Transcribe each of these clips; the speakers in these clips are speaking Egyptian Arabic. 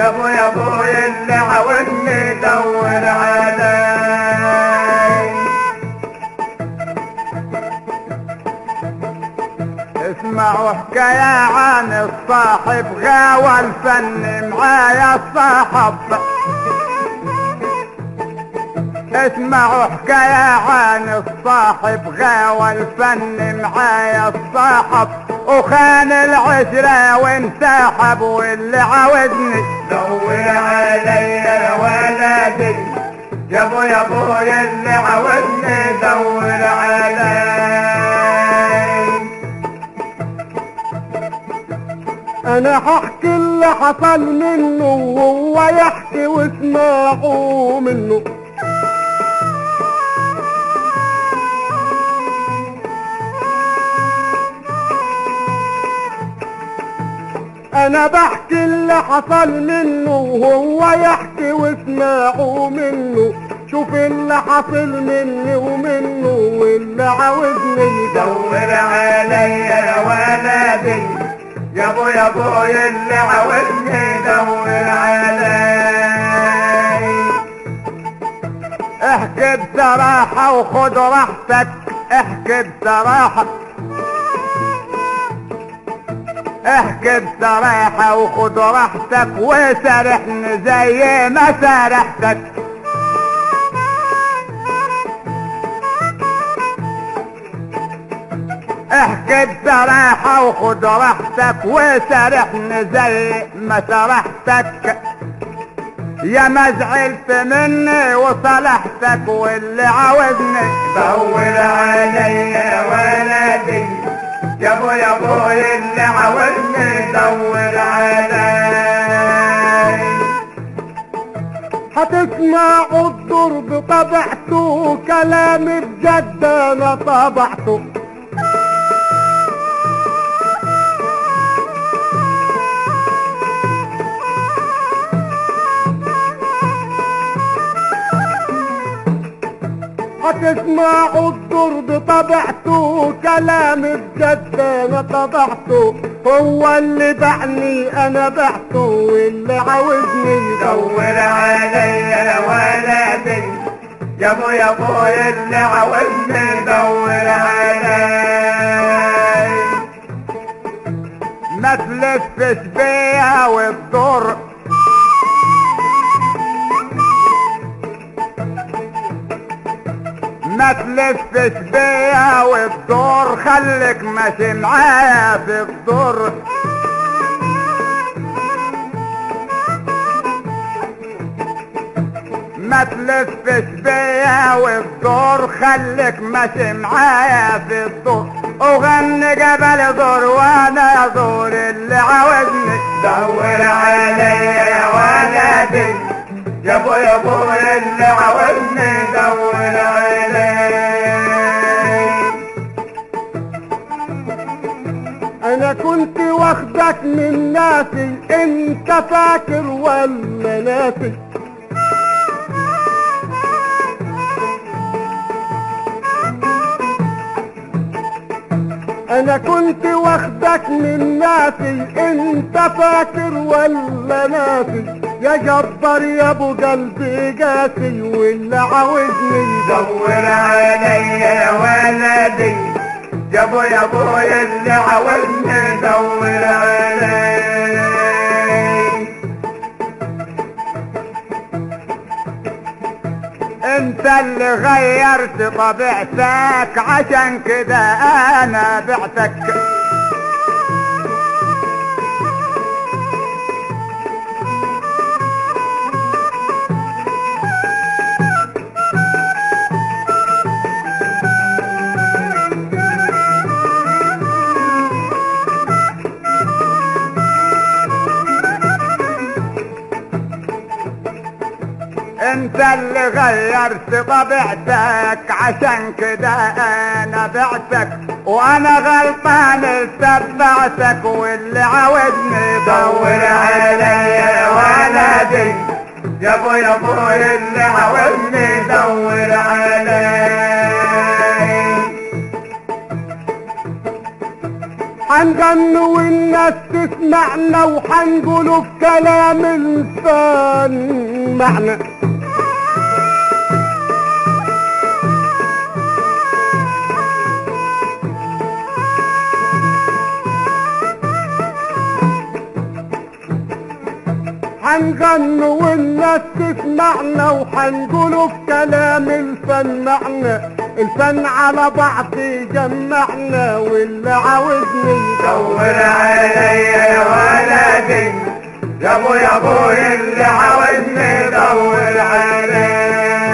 ابو يا ابوي اللي عاوزني دور علي اسمعوا حكاية عن الصاحب غاوى الفن معايا الصاحب اسمعوا حكاية عن الصاحب غاوى الفن معايا الصاحب وخان العشرة وانسحب واللي عاوزني دور علي ولدي يا ابو يا ابوي اللي عاوزني دور علي انا هحكي اللي حصل منه وهو يحكي واسمعوا منه انا بحكي اللي حصل منه وهو يحكي واسمعوا منه شوف اللي حصل مني ومنه واللي عاوزني يدور دور علي يا ولدي يا ابو يا ابوي اللي عاوزني دور علي احكي بصراحة وخد راحتك احكي بصراحة احكي بصراحة وخد راحتك وسرحني زي ما سرحتك احكي بصراحة وخد راحتك وسرحني زي ما سرحتك يا ما زعلت مني وصلحتك واللي عاوزني دور علي يا ولدي يا ابو يا ابوي اللي عاوزني دور علي هتسمعوا الضرب طبعته كلامي بجد انا طبعته هتسمعوا الضرب طبعته كلامي بجد انا طبعته هو اللي بعني انا بعته واللي عاوزني يدور دور علي يا ولدي يا ابو يا ابوي اللي عاوزني دور علي ما تلفش بيا وتضر ما تلفش بيا وتضر خليك ماشي معايا في الضر ما تلفش بيا والدور خليك ماشي معايا في الدور وغني جبل دور وانا دور اللي عاوزني دور عليا يا ولدي يا ابو يا ابو اللي عاوزني دور علي انا كنت واخدك من ناسي انت فاكر ولا ناسي انا كنت واخدك من ناسي انت فاكر ولا ناسي يا جبار يا ابو قلبي قاسي واللي عاوزني دور علي يا ولدي يا ابو يا ابوي اللي عاوزني دور علي انت اللي غيرت طبيعتك عشان كده انا بعتك انت اللي غيرت طبيعتك عشان كده انا بعتك وانا غلطان اتبعتك واللي عاوزني دور علي يا ولدي يا ابو يا ابوي اللي عاوزني دور علي حنغني والناس تسمعنا وحنقوله في كلام الفن معنى حنغني والناس تسمعنا وحنقوله في كلام الفن معنى الفن على بعض يجمعنا واللي عاوزني دور علي يا ولدي يا ابو يا ابو اللي عاوزني دور علي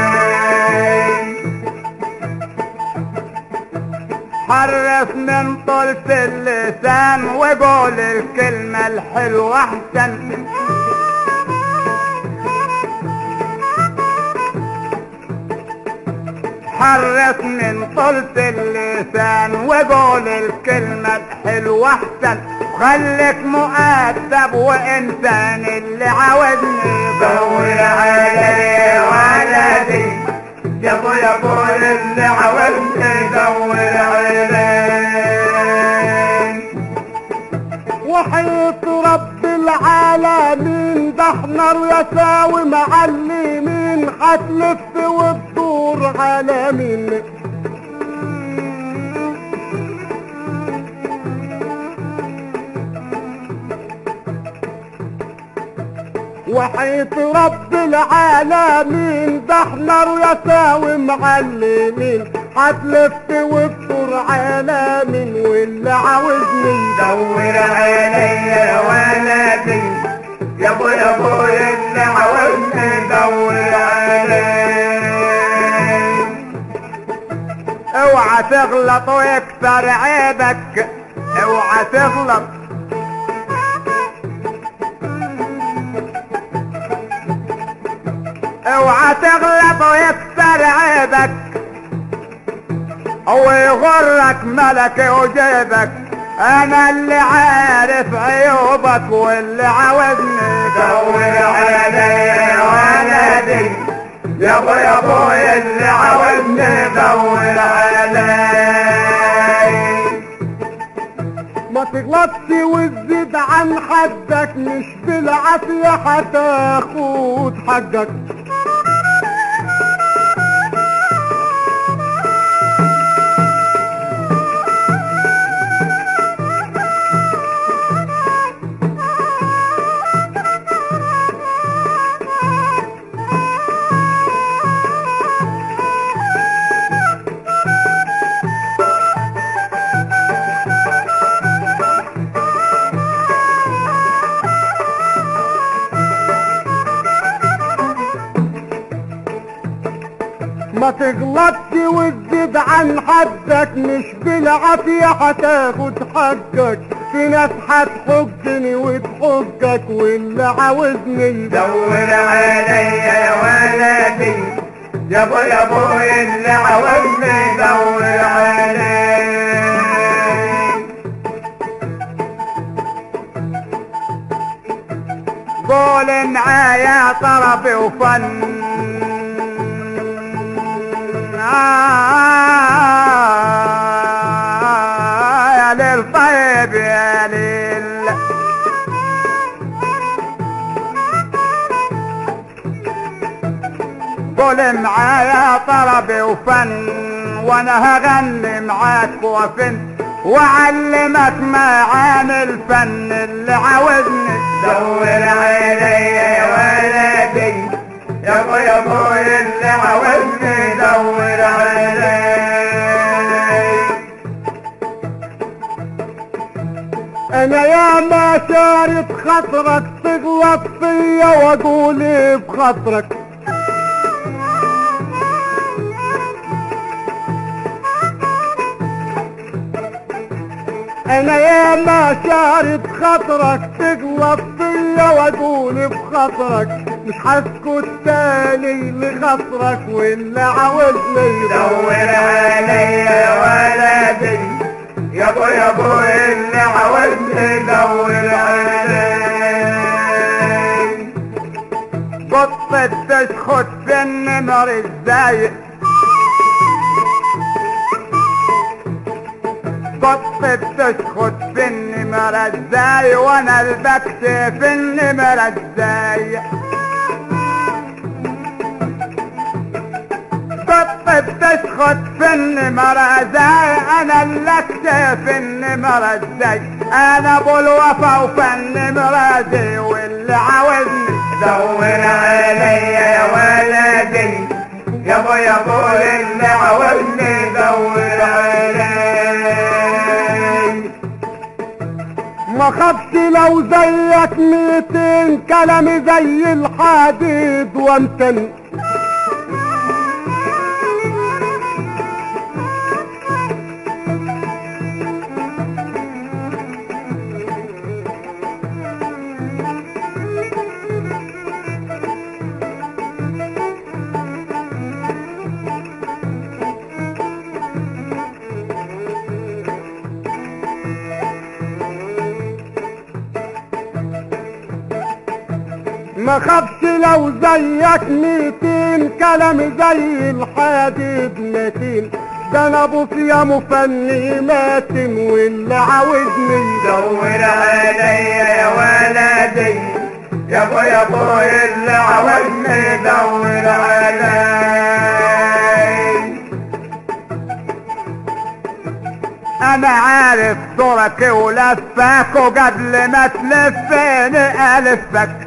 حرف من طرف اللسان وقول الكلمة الحلوة احسن حرف من طرف اللسان وقول الكلمة الحلوة احسن وخليك مؤدب وانسان اللي عاوزني دور علي ولدي يا ابو يا ابو اللي عاوزني دور علي وحيط رب العالمين ده احنا يساوي معلمين هتلف وتدور على مين وحيط رب العالمين ده احنا يساوي معلمين هتلف وتدور على مين واللي عاوزني دور علي يا ولدي يا ابو يا ابو اللي عاوزني دور علي اوعى تغلط ويكسر عيبك اوعى تغلط اوعى تغلط ويكسر عيبك او يغرك ملك وجيبك انا اللي عارف عيوبك واللي عاوزني دور علي يا ولدي يا ابو يا ابو اللي عاوزني دور علي ما تغلطش وتزيد عن حدك مش بالعافية هتاخد حقك ما تغلطش وتزيد عن حدك مش بالعافية هتاخد حقك في ناس هتحجني وتحجك واللي عاوزني دور علي يا ولدي يا ابو يا ابو اللي عاوزني دور علي قول معايا طرب وفن آه يا ليل طيب يا ليل قول معايا طرب وفن وانا هغني معاك وفن وعلمك معاني الفن اللي عاوزني دور علي يا ولدي يا ابو يا ابو اللي عاوزني دور علي انا يا ما شارب خاطرك تغلط فيا واقول بخاطرك انا يا ما شارب خاطرك تغلط فيا واقول بخاطرك مش هسكت تاني لخاطرك واللي عاوزني دور علي يا ولدي يا ابو يا ابو اللي عاوزني دور علي بطل تشخط في النمر ازاي بط بتشخط في النمرة ازاي وانا البكت في النمرة ازاي بط بتشخط في النمرة ازاي انا اللكت في النمرة ازاي انا ابو الوفا وفي النمرة دي واللي عاوزني دور عليا يا ولدي يا ابو يا ابو اللي عاوزني دور علي ما خافش لو زيك ميتين كلامي زي الحديد وامتن ما خافش لو زيك ميتين كلامي زي الحديد متين ده انا ابو يا مفني ماتن واللي عاوزني دور عليا يا ولدي يا ابو يا ابو اللي عاوزني دور علي انا عارف طرك ولفك وقبل ما تلفني الفك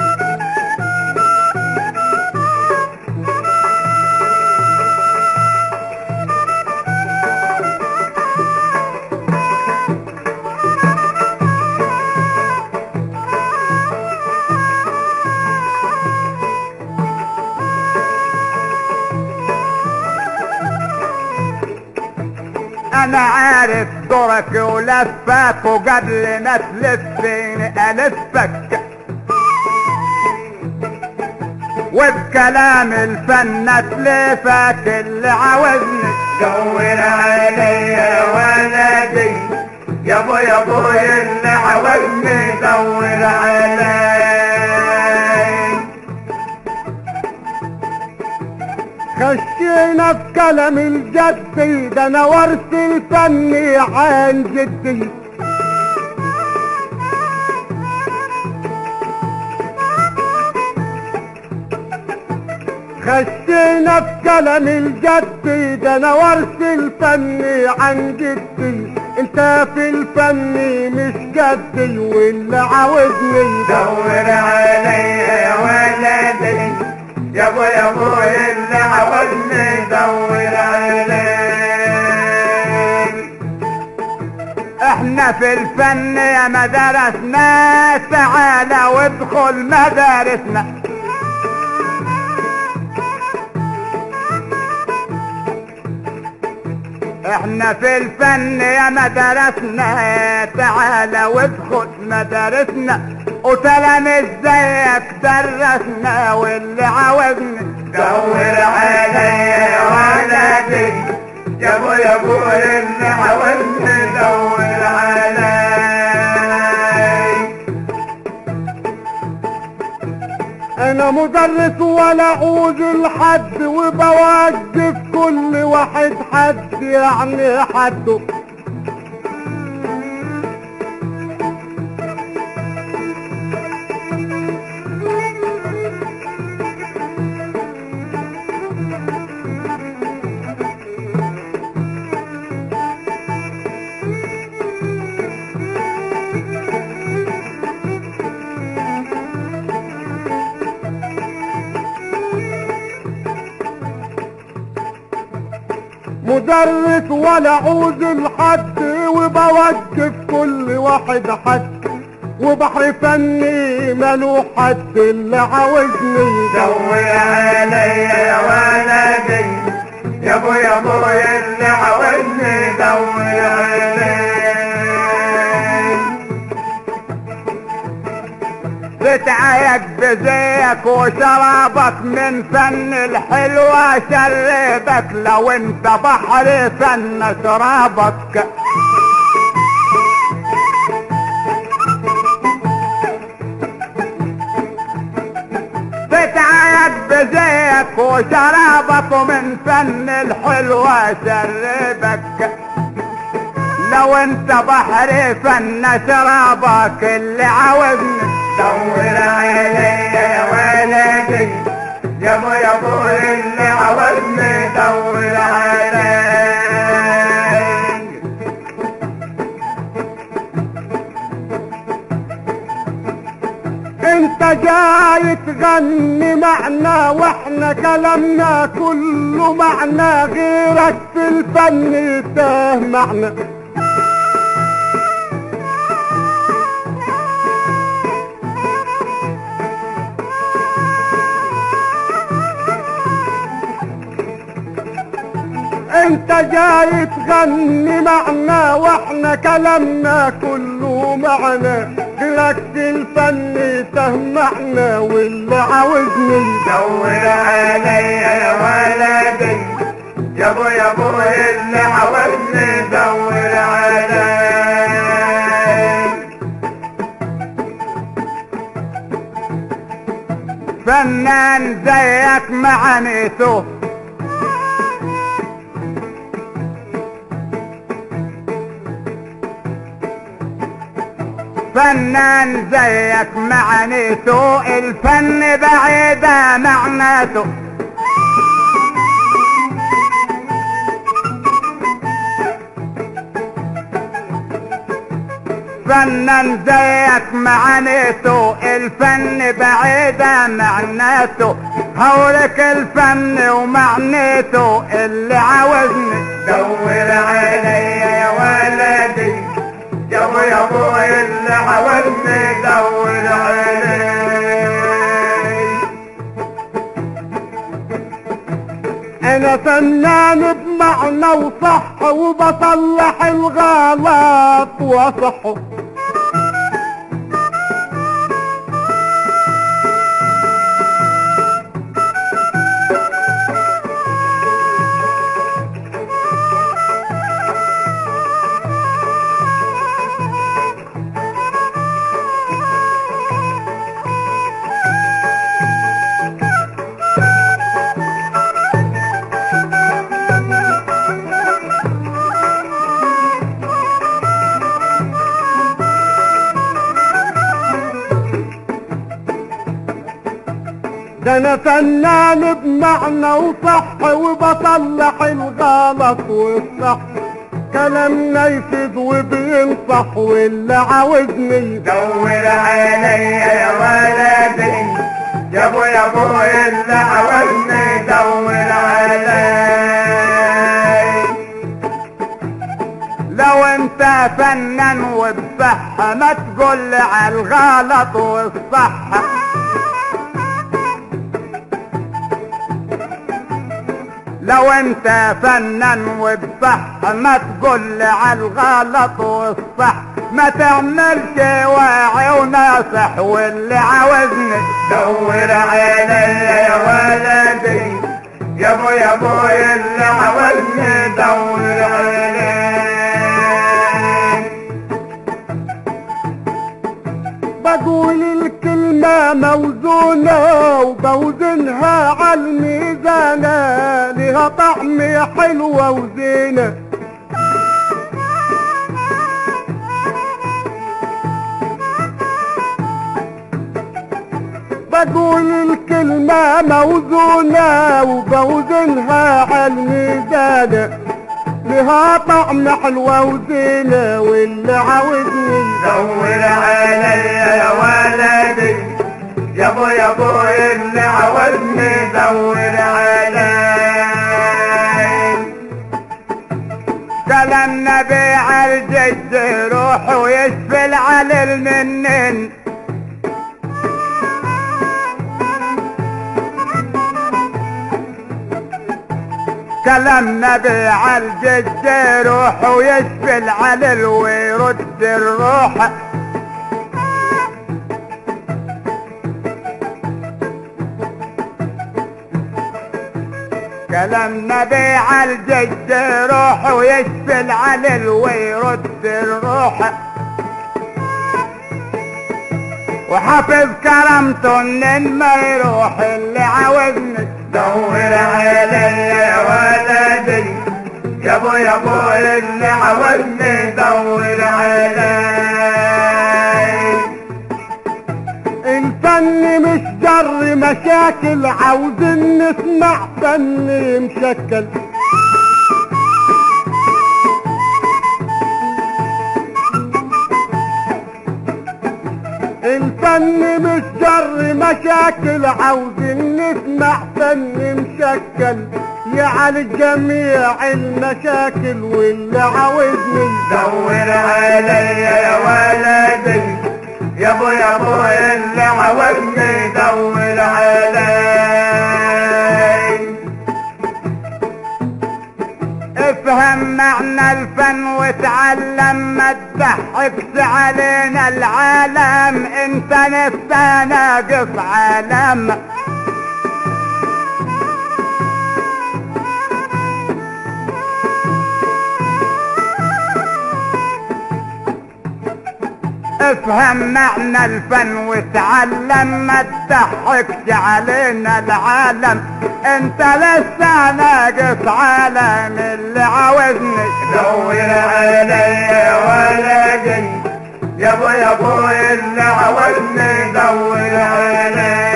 انا عارف دورك ولفك وقبل ما تلفني الفك وبكلام الفن اتلفك اللي عاوزني دور عليا يا ولدي يا ابو يا ابو اللي عاوزني دور علي خشينا في كلام الجد ده انا ورث الفن عن جدي خشينا في كلام الجد ده انا ورث الفن عن جدي انت في الفن مش جدي واللي عاوزني دور عليا يا ولدي يا ابو يا ابو اللي عاوزني دور علي احنا في الفن يا مدارسنا تعالى وادخل مدارسنا احنا في الفن يا مدارسنا تعالى وادخل مدارسنا وتلاميذ زيك درسنا واللي عاوزني دور عليا يا ولدي يا ابو يا ابو اللي عاوزني دور علي انا مدرس ولا اعوز لحد وبوجه كل واحد حد يعني حده مدرس ولا اعوز لحد وبوجه كل واحد حد وبحر فني ملو حد اللي عاوزني دور عليا يا ولدي يا ابو يا ابو اللي عاوزني دور علي بتعيك بزيك وشرابك من فن الحلوة شربك لو انت بحر فن شرابك بتعيك بزيك وشرابك ومن فن الحلوة شربك لو انت بحر فن شرابك اللي عاوزني دور علي يا ولدي يا ابو يا ابو اللي عاوزني دور علي انت جاي تغني معنا واحنا كلامنا كله معنى غيرك في الفن يتاه معنا انت جاي تغني معنا واحنا كلامنا كله معنا غيرك في الفن تهمعنا واللي عاوزني دور علي يا ولدي يا ابو يا ابو اللي عاوزني دور علي فنان زيك معنيته فنان زيك معنيته الفن بعيدة معناته فنان زيك معنيته الفن بعيدة معناته هورك الفن ومعنيته اللي عاوزني دور علي يا ولدي يا ابو يا ابو اللي عاوزني دور علي انا فنان بمعنى وصح وبصلح الغلط واصحه ده انا فنان بمعنى وصح وبصلح الغلط والصح كلامنا يفيد وبينصح واللي عاوزني دور علي يا ولدي يا ابو يا ابو اللي عاوزني دور علي لو انت فنان وبصح ما تقول على الغلط والصح لو انت فنان وبصح ما تقول على الغلط والصح ما تعملش واعي وناصح واللي عاوزني دور علي يا ولدي يا ابو يا ابو اللي عاوزني دور علي بقول الكلمة موزونة وبوزنها على الميزانة لها طعم حلوة وزينة بقول الكلمة موزونة وبوزنها على الميزانة لها طعم حلوة وزينة واللي عاوزني دور علي يا ولدي يا ابو يا ابو اللي عاوزني دور علي كلام النبي عالجد روح ويشفي العلل منن كلام نبي عالجد روح ويشفي العلل ويرد الروح كلام نبي عالجد روح ويشفي العلل ويرد الروح وحافظ كرامته ان ما يروح اللي عاوزني دور علي يا ولدي يا ابو يا ابو اللي عاوزني دور جر مشاكل عاوزين نسمع فن مشكل الفن مش جر مشاكل عاوزين نسمع فن مشكل يعالج جميع المشاكل واللي عاوزني دور علي يا ولدي يا ابو يا ابو اللي عاوزني دور علي افهم معنى الفن وتعلم ما تضحكش علينا العالم انت لسه ناقص عالم افهم معنى الفن وتعلم ما تضحكش علينا العالم انت لسه ناقص عالم اللي عاوزني دور علي يا ولدي يا ابو يا ابو اللي عاوزني دور علي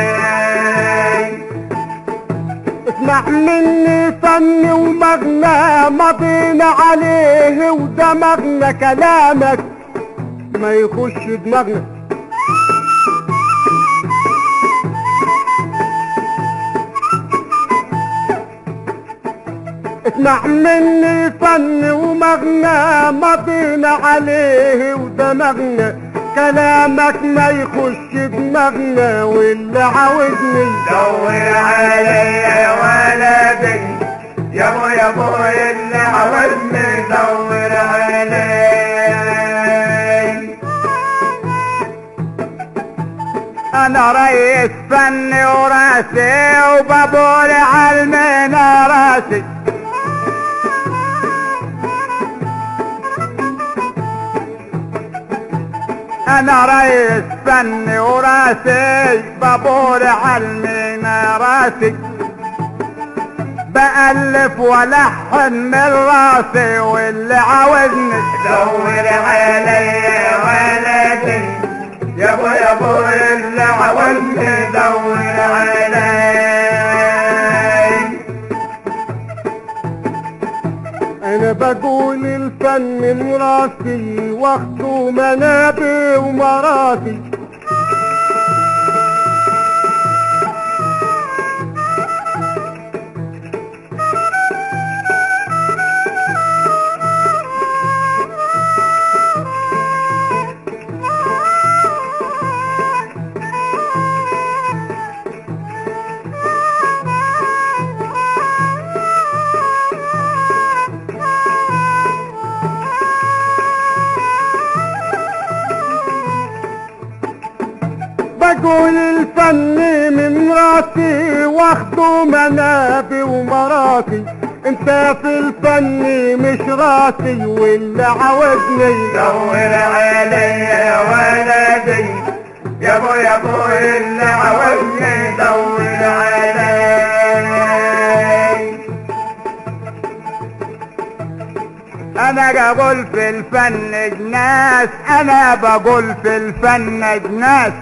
اسمع مني فن ومغنى مضينا عليه ودمغنا كلامك ما يخش دماغنا اسمع مني فن ومغنى مضينا عليه ودمغنا كلامك ما يخش دماغنا واللي عاوزني دور علي يا ولدي يا ابو يا ابو اللي عاوزني دور علي انا رئيس فني وراسي وبابول علمنا راسي انا رئيس فني وراسي بابور علمنا راسي بألف ولحن من راسي واللي عاوزني دور علي يا ولدي يا ابو يا ابو اللي عاوزني دور علي انا بقول الفن من راسي واخده منابي ومراتي بقول الفن من راسي واخده منابي ومراتي انت في الفن مش راسي واللي عاوزني دور علي يا ولدي يا ابو يا ابو اللي عاوزني دور علي انا بقول في الفن جناس انا بقول في الفن جناس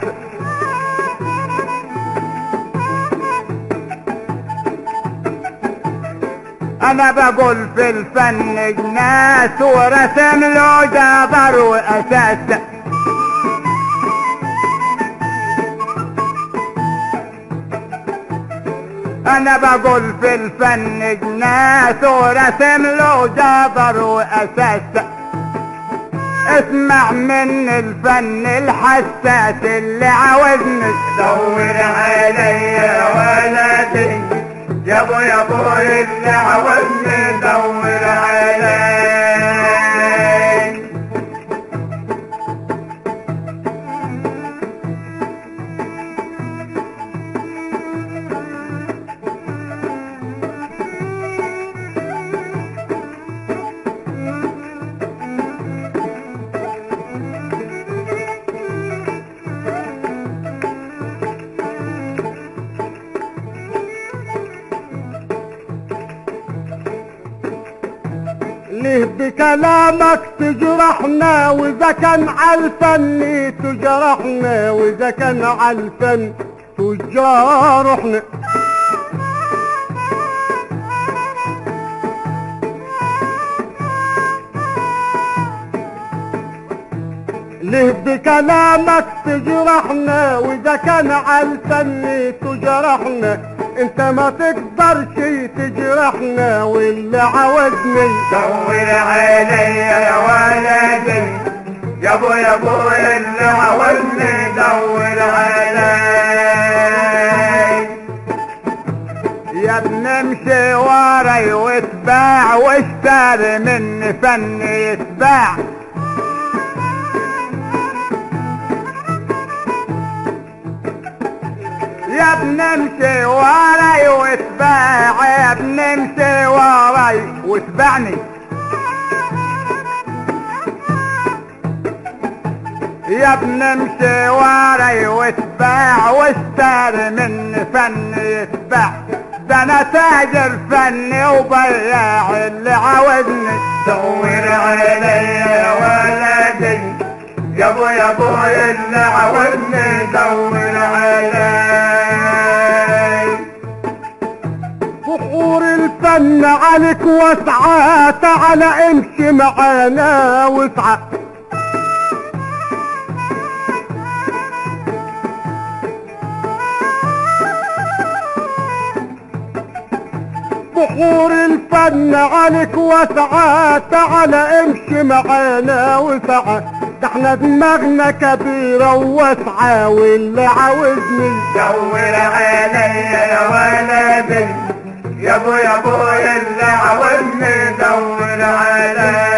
انا بقول في الفن جناس ورسم له جدار واساس انا بقول في الفن جناس ورسم له جدار واساس اسمع من الفن الحساس اللي عاوزني دور علي يا ولدي يا ابو يا ابو اللي عاوزني دور علي ليه بكلامك تجرحنا واذا كان عالفن تجرحنا واذا كان عالفن تجار احنا ليه بكلامك تجرحنا واذا كان عالفن تجرحنا انت ما تقدرش تجرحنا واللي عاوزني دور علي يا ولدي يا ابو يا ابو اللي عاوزني دور علي يا ابن امشي وراي واتباع واشتري مني فن يتباع يا ابن امشي وراي واتباع يا ابن امشي وراي واتبعني يا ابن امشي وراي واتباع واشتري مني فن يتباع ده انا تاجر فني وبياع اللي عاوزني دور علي يا ولدي يا ابو يا ابو اللي عاوزني دور علي بحور الفن عليك واسعة تعال امشي معانا واسعة بحور الفن عليك واسعة تعال امشي معانا واسعة ده احنا دماغنا كبيرة وواسعة واللي عاوزني دور علي يا ولدي يا ابو يا ابو اللي عاوزني دور علي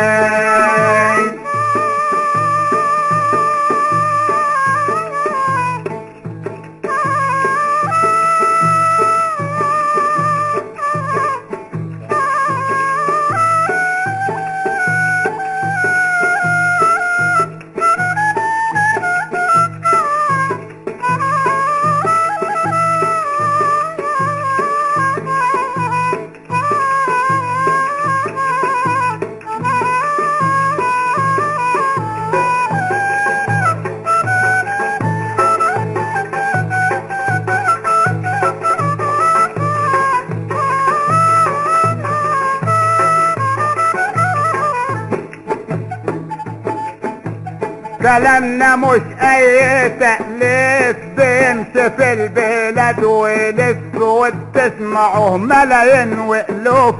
كلامنا مش اي تأليف بيمشي في البلاد ويلف وبتسمعه ملايين والوف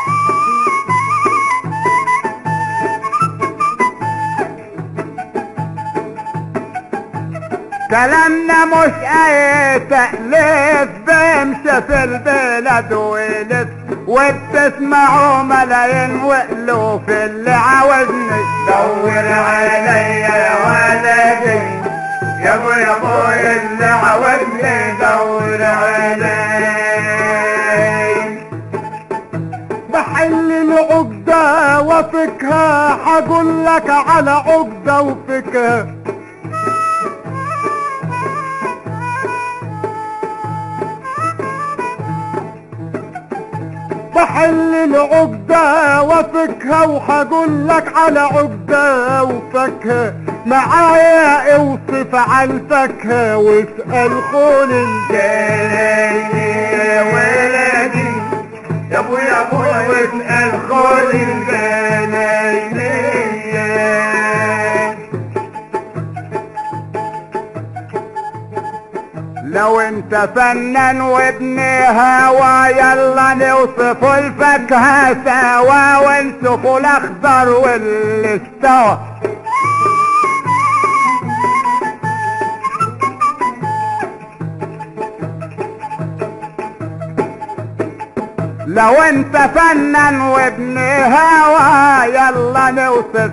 كلامنا مش اي تأليف بيمشي في البلاد ويلف وبتسمعوا ملايين والوف اللي عاوزني دور علي يا ولدي يا ابو يا ابو اللي عاوزني دور علي بحل العقدة وفكها حقول لك على عقدة وفكها بحل العقدة وفكها وحقول لك على عقدة وفكها معايا اوصف عن الفاكهة واسأل خول جاني يا ولدي يا ابو يا ابو واسأل خول الجناينية لو انت فنان وابن هوا يلا نوصفوا الفاكهة سوا ونشوفوا الاخضر واللي استوى لو انت فنان وابن هوا يلا نوصف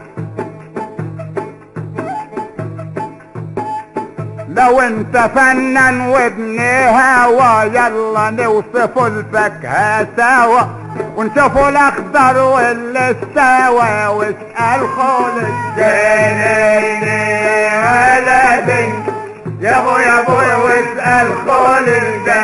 لو انت فنان وابن هوا يلا نوصف الفاكهة سوا ونشوفوا الاخضر واللي استوى واسأل خول الجنين ولدي يا ابو يا ابو واسأل خول الجنين